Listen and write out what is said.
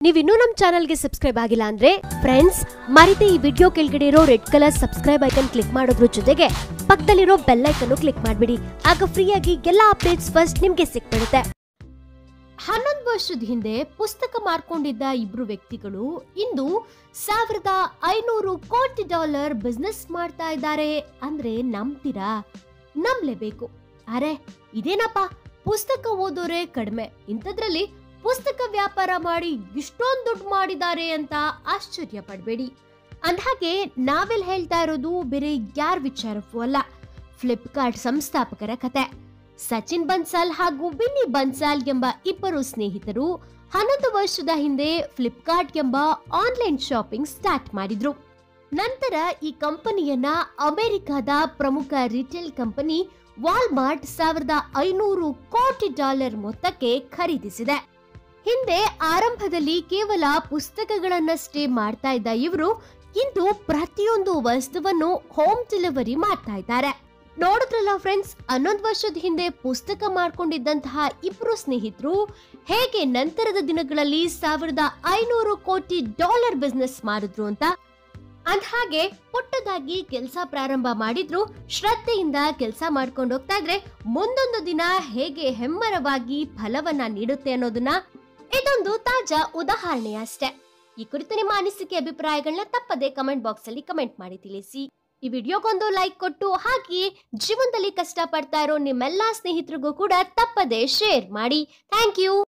ನೀವಿನ್ನೂ ನಮ್ಮ ಚಾನಲ್ಗೆ ಸಬ್ಸ್ಕ್ರೈಬ್ ಆಗಿಲ್ಲ ಅಂದ್ರೆ ಫ್ರೆಂಡ್ಸ್ ಮರಿತೆ ಈ ವಿಡಿಯೋ ಕೆಳಗಡೆ ಇರೋ red colour subscribe icon click ಮಾಡೋದ್ರ ಜೊತೆಗೆ ಪಕ್ಕದಲ್ಲಿರೋ ಬೆಲ್ ಐಕನ್ ಕ್ಲಿಕ್ ಮಾಡ್ಬಿಡಿ ಆಗ ಫ್ರೀಯಾಗಿ ಎಲ್ಲ ಅಪ್ಡೇಟ್ಸ್ ಫಸ್ಟ್ ನಿಮ್ಗೆ ಸಿಕ್ಬಿಡುತ್ತೆ ಹನ್ನೊಂದು ವರ್ಷದ ಹಿಂದೆ ಪುಸ್ತಕ ಮಾರ್ಕೊಂಡಿದ್ದ ಇಬ್ರು ವ್ಯಕ್ತಿಗಳು ಇಂದು ಸಾವಿರದ ಐನೂರು ಕೋಟಿ ಡಾಲರ್ ಬಿಸ್ನೆಸ್ ಮಾಡ್ತಾ ಇದ್ದಾರೆ ಅಂದ್ರೆ ನಂಬ್ತೀರಾ ನಂಬಲೇಬೇಕು ಅರೆ ಇದೇನಪ್ಪ ಪುಸ್ತಕ ಓದೋರೆ ಕಡಿಮೆ ಇಂಥದ್ರಲ್ಲಿ ಪುಸ್ತಕ ವ್ಯಾಪಾರ ಮಾಡಿ ಇಷ್ಟೊಂದು ದುಡ್ಡು ಮಾಡಿದ್ದಾರೆ ಅಂತ ಆಶ್ಚರ್ಯ ಪಡಬೇಡಿ ಅಂದ್ಹಾಗೆ ನಾವೆಲ್ಲ ಹೇಳ್ತಾ ಇರೋದು ಬೇರೆ ಯಾರ ವಿಚಾರವೂ ಅಲ್ಲ ಫ್ಲಿಪ್ಕಾರ್ಟ್ ಸಂಸ್ಥಾಪಕರ ಕತೆ ಸಚಿನ್ ಬನ್ಸಾಲ್ ಹಾಗೂ ವಿನ್ನಿ ಬನ್ಸಾಲ್ ಎಂಬ ಇಬ್ಬರು ಸ್ನೇಹಿತರು ಹನ್ನೊಂದು ವರ್ಷದ ಹಿಂದೆ ಫ್ಲಿಪ್ಕಾರ್ಟ್ ಎಂಬ ಆನ್ಲೈನ್ ಶಾಪಿಂಗ್ ಸ್ಟಾರ್ಟ್ ಮಾಡಿದ್ರು ನಂತರ ಈ ಕಂಪನಿಯನ್ನ ಅಮೆರಿಕದ ಪ್ರಮುಖ ರಿಟೇಲ್ ಕಂಪನಿ ವಾಲ್ಮಾರ್ಟ್ ಸಾವಿರದ ಐನೂರು ಕೋಟಿ ಡಾಲರ್ ಮೊತ್ತಕ್ಕೆ ಖರೀದಿಸಿದೆ ಹಿಂದೆ ಆರಂಭದಲ್ಲಿ ಕೇವಲ ಪುಸ್ತಕಗಳನ್ನಷ್ಟೇ ಮಾಡ್ತಾ ಇದ್ದ ಇವರು ಇಂದು ಪ್ರತಿಯೊಂದು ವಸ್ತುವನ್ನು ಹೋಮ್ ಡೆಲಿವರಿ ಮಾಡ್ತಾ ಇದ್ದಾರೆ ನೋಡಿದ್ರಲ್ಲ ಫ್ರೆಂಡ್ಸ್ ಹನ್ನೊಂದು ವರ್ಷದ ಹಿಂದೆ ಪುಸ್ತಕ ಮಾಡ್ಕೊಂಡಿದ್ದಂತಹ ಇಬ್ರು ಸ್ನೇಹಿತರು ಹೇಗೆ ನಂತರದ ದಿನಗಳಲ್ಲಿ ಸಾವಿರದ ಐನೂರು ಕೋಟಿ ಡಾಲರ್ ಬಿಸ್ನೆಸ್ ಮಾಡಿದ್ರು ಅಂತ ಅಂದ್ಹಾಗೆ ಪುಟ್ಟದಾಗಿ ಕೆಲಸ ಪ್ರಾರಂಭ ಮಾಡಿದ್ರು ಶ್ರದ್ಧೆಯಿಂದ ಕೆಲಸ ಮಾಡ್ಕೊಂಡು ಹೋಗ್ತಾ ಇದ್ರೆ ಮುಂದೊಂದು ದಿನ ಹೇಗೆ ಹೆಮ್ಮರವಾಗಿ ಫಲವನ್ನ ನೀಡುತ್ತೆ ಅನ್ನೋದನ್ನ ಇದೊಂದು ತಾಜಾ ಉದಾಹರಣೆ ಅಷ್ಟೇ ಈ ಕುರಿತು ನಿಮ್ಮ ಅನಿಸಿಕೆ ಅಭಿಪ್ರಾಯಗಳನ್ನ ತಪ್ಪದೆ ಕಮೆಂಟ್ ಬಾಕ್ಸ್ ಅಲ್ಲಿ ಕಮೆಂಟ್ ಮಾಡಿ ತಿಳಿಸಿ ಈ ವಿಡಿಯೋಗೊಂದು ಲೈಕ್ ಕೊಟ್ಟು ಹಾಗೆಯೇ ಜೀವನದಲ್ಲಿ ಕಷ್ಟಪಡ್ತಾ ಇರೋ ನಿಮ್ಮೆಲ್ಲಾ ಸ್ನೇಹಿತರಿಗೂ ಕೂಡ ತಪ್ಪದೆ ಶೇರ್ ಮಾಡಿ ಥ್ಯಾಂಕ್ ಯು